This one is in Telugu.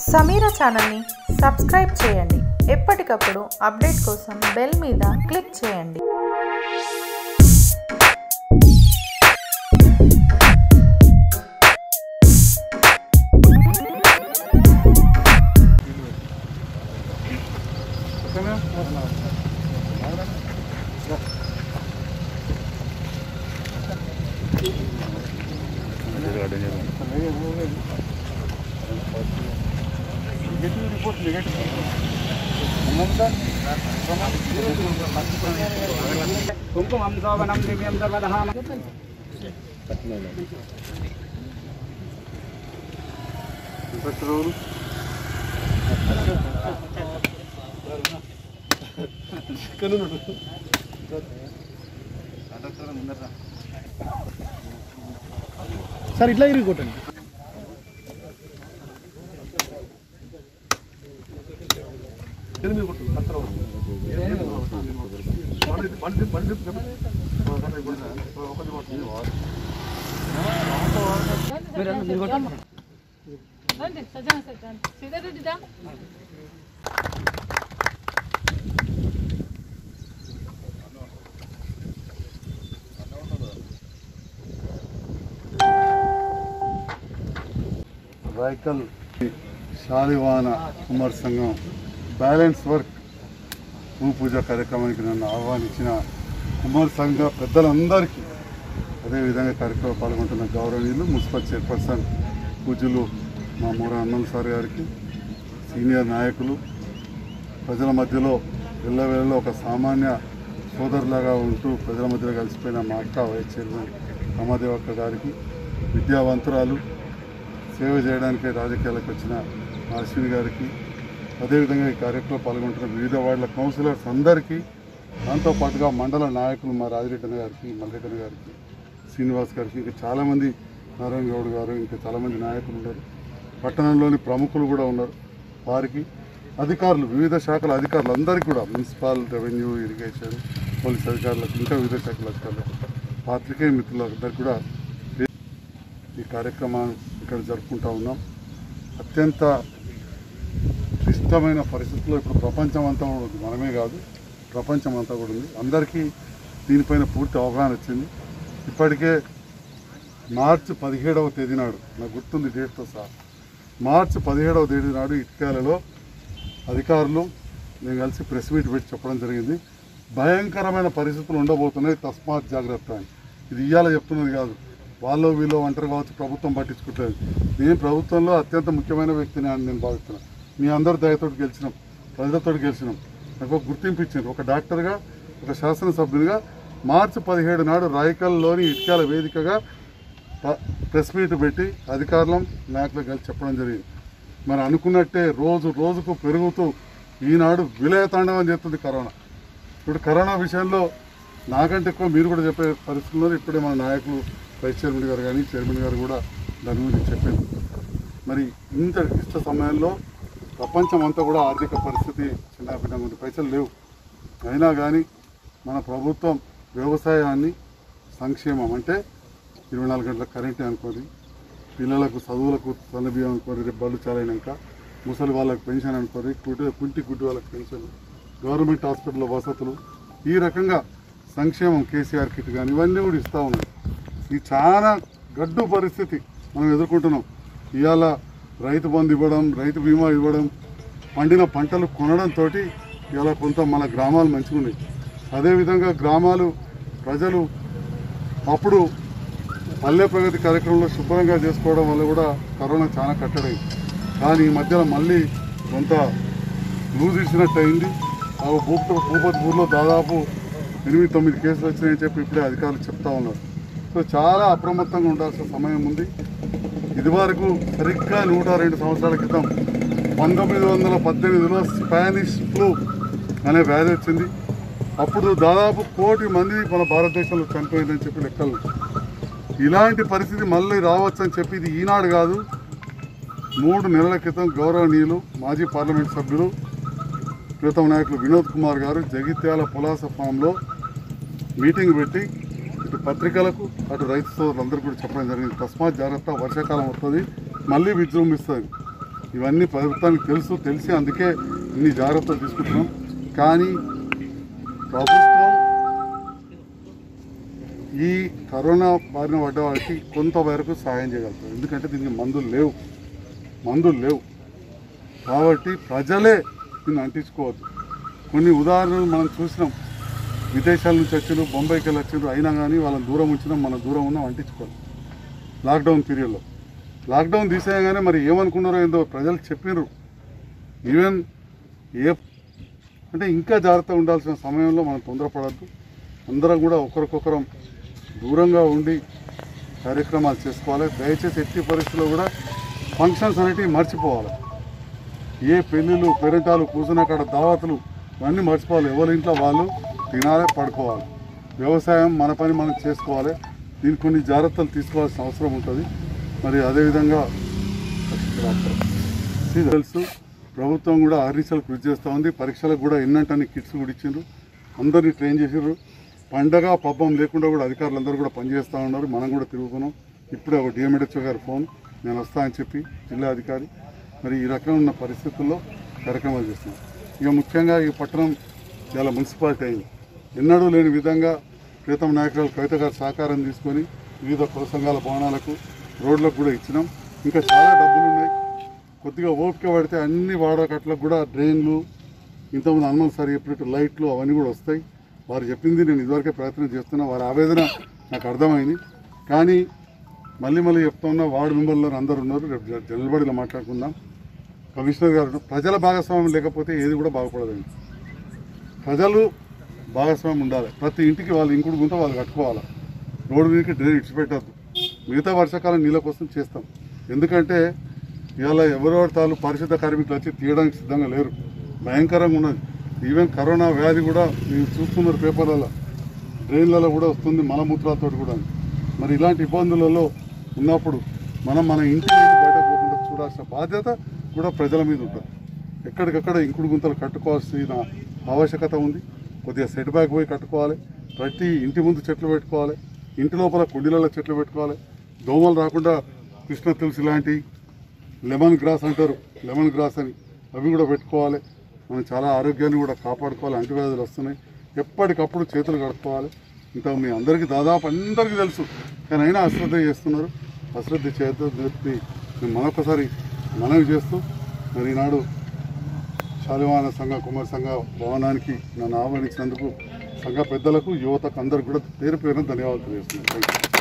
సమీర ఛానల్ని సబ్స్క్రైబ్ చేయండి ఎప్పటికప్పుడు అప్డేట్ కోసం బెల్ మీద క్లిక్ చేయండి కుంకుమం శోభనం దివ్యం సర్వదహామ సార్ ఇట్లా ఇరిగి కొట్టండి రండి సజ్జన సజ్జన శ్రీధర్ రెడ్డి దా రాయకల్ శాలివాన కుమార్ సంఘం బ్యాలెన్స్ వర్క్ భూ పూజ కార్యక్రమానికి నన్ను ఆహ్వానించిన కుమార్ సంఘ పెద్దలందరికీ అదేవిధంగా కార్యక్రమంలో పాల్గొంటున్న గౌరవనీయులు మున్సిపల్ చైర్పర్సన్ పూజలు మా మూడ అన్నల్ సార్ గారికి సీనియర్ నాయకులు ప్రజల మధ్యలో వెళ్ళవేళలో ఒక సామాన్య సోదరులాగా ఉంటూ ప్రజల మధ్యలో కలిసిపోయిన మా అక్క వైస్ చైర్మన్ రమాదేవక్క గారికి విద్యావంతురాలు సేవ చేయడానికి రాజకీయాలకు వచ్చిన మా అశ్విని గారికి అదేవిధంగా ఈ కార్యక్రమంలో పాల్గొంటున్న వివిధ వార్డుల కౌన్సిలర్స్ అందరికీ దాంతోపాటుగా మండల నాయకులు మా రాజిరెడ్డి గారికి మల్రెడ్డి గారికి శ్రీనివాస్ గారికి ఇంకా చాలామంది నారాయణ గౌడ్ గారు ఇంకా చాలామంది నాయకులు ఉన్నారు పట్టణంలోని ప్రముఖులు కూడా ఉన్నారు వారికి అధికారులు వివిధ శాఖల అధికారులు అందరికీ కూడా మున్సిపల్ రెవెన్యూ ఇరిగేషన్ పోలీస్ అధికారులకు ఇంకా వివిధ శాఖల అధికారులకు పాత్రికేయ మిత్రులందరికీ కూడా ఈ కార్యక్రమాన్ని ఇక్కడ జరుపుకుంటా ఉన్నాం అత్యంత క్లిష్టమైన పరిస్థితుల్లో ఇప్పుడు ప్రపంచం అంతా కూడా ఉంది మనమే కాదు ప్రపంచం అంతా కూడా ఉంది అందరికీ దీనిపైన పూర్తి అవగాహన వచ్చింది ఇప్పటికే మార్చి పదిహేడవ తేదీ నాడు నాకు గుర్తుంది డేట్తో సహా మార్చి పదిహేడవ తేదీ నాడు ఇటుకాలలో అధికారులు నేను కలిసి ప్రెస్ మీట్ పెట్టి చెప్పడం జరిగింది భయంకరమైన పరిస్థితులు ఉండబోతున్నాయి తస్మాత్ జాగ్రత్త అని ఇది ఇయ్యాల చెప్తున్నది కాదు వాళ్ళు వీళ్ళు ఒంటరి కావచ్చు ప్రభుత్వం పట్టించుకుంటుంది నేను ప్రభుత్వంలో అత్యంత ముఖ్యమైన వ్యక్తిని అని నేను భావిస్తున్నాను మీ అందరి దయతోటి గెలిచినాం ప్రజలతో గెలిచినాం నాకు ఒక గుర్తింపు ఇచ్చారు ఒక డాక్టర్గా ఒక శాసనసభ్యునిగా మార్చి పదిహేడు నాడు రాయకల్లోని ఇటుకాల వేదికగా ప- ప్రెస్ మీట్ పెట్టి అధికారులం నాయకులు కలిసి చెప్పడం జరిగింది మరి అనుకున్నట్టే రోజు రోజుకు పెరుగుతూ ఈనాడు విలయతాండవం చేస్తుంది కరోనా ఇప్పుడు కరోనా విషయంలో నాకంటే ఎక్కువ మీరు కూడా చెప్పే పరిస్థితుల్లో ఇప్పుడే మన నాయకులు వైస్ చైర్మన్ గారు కానీ చైర్మన్ గారు కూడా దాని గురించి చెప్పారు మరి ఇంత ఇష్ట సమయంలో ప్రపంచం అంతా కూడా ఆర్థిక పరిస్థితి చిన్నపిన్నంగా ఉంది పైసలు లేవు అయినా కానీ మన ప్రభుత్వం వ్యవసాయాన్ని సంక్షేమం అంటే ఇరవై నాలుగు గంటల కరెంటే అనుకోని పిల్లలకు చదువులకు సన్నబియ్యం అనుకోని రేపు బళ్ళు చాలైనాక ముసలి వాళ్ళకి పెన్షన్ అనుకోని కుటి కుంటి గుడ్డి వాళ్ళకి పెన్షన్ గవర్నమెంట్ హాస్పిటల్లో వసతులు ఈ రకంగా సంక్షేమం కేసీఆర్ కిట్ కానీ ఇవన్నీ కూడా ఇస్తూ ఉన్నాయి ఇది చాలా గడ్డు పరిస్థితి మనం ఎదుర్కొంటున్నాం ఇవాళ రైతు బంధు ఇవ్వడం రైతు బీమా ఇవ్వడం పండిన పంటలు కొనడంతో ఇవాళ కొంత మన గ్రామాలు మంచిగా ఉన్నాయి అదేవిధంగా గ్రామాలు ప్రజలు అప్పుడు పల్లె ప్రగతి కార్యక్రమంలో శుభ్రంగా చేసుకోవడం వల్ల కూడా కరోనా చాలా కట్టడైంది కానీ ఈ మధ్యలో మళ్ళీ కొంత లూజ్ ఇచ్చినట్టు అయింది ఆ భూప భూపతిపూర్లో దాదాపు ఎనిమిది తొమ్మిది కేసులు వచ్చినాయని చెప్పి ఇప్పుడే అధికారులు చెప్తా ఉన్నారు సో చాలా అప్రమత్తంగా ఉండాల్సిన సమయం ఉంది ఇదివరకు సరిగ్గా నూట రెండు సంవత్సరాల క్రితం పంతొమ్మిది వందల పద్దెనిమిదిలో స్పానిష్ ఫ్లూ అనే వ్యాధి వచ్చింది అప్పుడు దాదాపు కోటి మంది మన భారతదేశంలో చనిపోయిందని చెప్పి లెక్కలు ఇలాంటి పరిస్థితి మళ్ళీ రావచ్చని చెప్పి ఇది ఈనాడు కాదు మూడు నెలల క్రితం గౌరవనీయులు మాజీ పార్లమెంట్ సభ్యులు ప్రీతం నాయకులు వినోద్ కుమార్ గారు జగిత్యాల పులాస ఫామ్లో మీటింగ్ పెట్టి ఇటు పత్రికలకు అటు రైతు సోదరులందరూ కూడా చెప్పడం జరిగింది తస్మాత్ జాగ్రత్త వర్షాకాలం వస్తుంది మళ్ళీ విజృంభిస్తుంది ఇవన్నీ ప్రభుత్వానికి తెలుసు తెలిసి అందుకే ఇన్ని జాగ్రత్తలు తీసుకుంటున్నాం కానీ ప్రభుత్వం ఈ కరోనా బారిన పడ్డ వాళ్ళకి కొంతవరకు సహాయం చేయగలుగుతారు ఎందుకంటే దీనికి మందులు లేవు మందులు లేవు కాబట్టి ప్రజలే దీన్ని అంటించుకోవద్దు కొన్ని ఉదాహరణలు మనం చూసినాం విదేశాల నుంచి వచ్చిన బొంబాయికి వెళ్ళి వచ్చినారు అయినా కానీ వాళ్ళని దూరం ఉంచినాం మన దూరం ఉన్నాం అంటించుకోవాలి లాక్డౌన్ పీరియడ్లో లాక్డౌన్ తీసేయగానే మరి ఏమనుకున్నారో ఏందో ప్రజలు చెప్పినారు ఈవెన్ ఏ అంటే ఇంకా జాగ్రత్త ఉండాల్సిన సమయంలో మనం తొందరపడద్దు అందరం కూడా ఒకరికొకరం దూరంగా ఉండి కార్యక్రమాలు చేసుకోవాలి దయచేసి ఎట్టి పరిస్థితుల్లో కూడా ఫంక్షన్స్ అనేటివి మర్చిపోవాలి ఏ పెళ్ళిళ్ళు పెరంటాలు కూర్చున్న కాడ దావతులు ఇవన్నీ మర్చిపోవాలి ఎవరి ఇంట్లో వాళ్ళు తినాలి పడుకోవాలి వ్యవసాయం మన పని మనం చేసుకోవాలి దీనికి కొన్ని జాగ్రత్తలు తీసుకోవాల్సిన అవసరం ఉంటుంది మరి అదేవిధంగా తెలుసు ప్రభుత్వం కూడా ఆర్నిసలు కృషి చేస్తూ ఉంది పరీక్షలకు కూడా ఎన్నంటని కిట్స్ కూడా ఇచ్చిండ్రు అందరినీ ట్రైన్ చేసిండ్రు పండగ పబ్బం లేకుండా కూడా అధికారులందరూ కూడా పనిచేస్తూ ఉన్నారు మనం కూడా తిరుగుతున్నాం ఇప్పుడే ఒక డిఎంఎడ్హెచ్ఓ గారి ఫోన్ నేను వస్తా అని చెప్పి జిల్లా అధికారి మరి ఈ రకంగా ఉన్న పరిస్థితుల్లో కార్యక్రమాలు చేస్తున్నాం ఇక ముఖ్యంగా ఈ పట్టణం చాలా మున్సిపాలిటీ అయింది ఎన్నడూ లేని విధంగా ప్రీతం నాయకురాలు కవిత గారు సహకారం తీసుకొని వివిధ కుల సంఘాల భవనాలకు రోడ్లకు కూడా ఇచ్చినాం ఇంకా చాలా డబ్బులు ఉన్నాయి కొద్దిగా ఓపిక పడితే అన్ని వాడకట్లకు కూడా డ్రైన్లు ఇంతకుముందు హనుమాన్ సార్ చెప్పినట్టు లైట్లు అవన్నీ కూడా వస్తాయి వారు చెప్పింది నేను ఇదివరకే ప్రయత్నం చేస్తున్నా వారి ఆవేదన నాకు అర్థమైంది కానీ మళ్ళీ మళ్ళీ చెప్తా ఉన్నా వార్డు మెంబర్లు అందరు ఉన్నారు రేపు జ- జనరల్ బాడీలో మాట్లాడుకుందాం కమిషనర్ గారు ప్రజల భాగస్వామ్యం లేకపోతే ఏది కూడా బాగుపడదండి ప్రజలు భాగస్వామ్యం ఉండాలి ప్రతి ఇంటికి వాళ్ళు ఇంకుడు గుంత వాళ్ళు కట్టుకోవాలి రోడ్డు మీదకి డ్రైన్ ఇచ్చిపెట్టద్దు మిగతా వర్షాకాలం నీళ్ళ కోసం చేస్తాం ఎందుకంటే ఇవాళ ఎవరెవరి తాలు పరిశుద్ధ కార్మికులు వచ్చి తీయడానికి సిద్ధంగా లేరు భయంకరంగా ఉన్నది ఈవెన్ కరోనా వ్యాధి కూడా మీరు చూస్తున్నారు పేపర్లలో డ్రైన్లలో కూడా వస్తుంది మలమూత్రాలతో కూడా మరి ఇలాంటి ఇబ్బందులలో ఉన్నప్పుడు మనం మన ఇంటి నుంచి బయట పోకుండా చూడాల్సిన బాధ్యత కూడా ప్రజల మీద ఉంటుంది ఎక్కడికక్కడ ఇంకుడు గుంతలు కట్టుకోవాల్సిన ఆవశ్యకత ఉంది కొద్దిగా సెట్ బ్యాక్ పోయి కట్టుకోవాలి ప్రతి ఇంటి ముందు చెట్లు పెట్టుకోవాలి ఇంటి లోపల కుండీలలో చెట్లు పెట్టుకోవాలి దోమలు రాకుండా కృష్ణ తులసి లాంటి లెమన్ గ్రాస్ అంటారు లెమన్ గ్రాస్ అని అవి కూడా పెట్టుకోవాలి మనం చాలా ఆరోగ్యాన్ని కూడా కాపాడుకోవాలి అంటువ్యాధులు వస్తున్నాయి ఎప్పటికప్పుడు చేతులు కడుక్కోవాలి ఇంకా మీ అందరికీ దాదాపు అందరికీ తెలుసు కానీ అయినా అశ్రద్ధ చేస్తున్నారు అశ్రద్ధ చేయొద్దని చెప్పి నేను మరొకసారి మనవి చేస్తూ మరి ఈనాడు శాలివాన సంఘ కుమార్ సంఘ భవనానికి నన్ను ఆహ్వానించినందుకు సంఘ పెద్దలకు యువతకు అందరికి కూడా పేరు పేరున ధన్యవాదాలు తెలియజేస్తున్నాను థ్యాంక్ యూ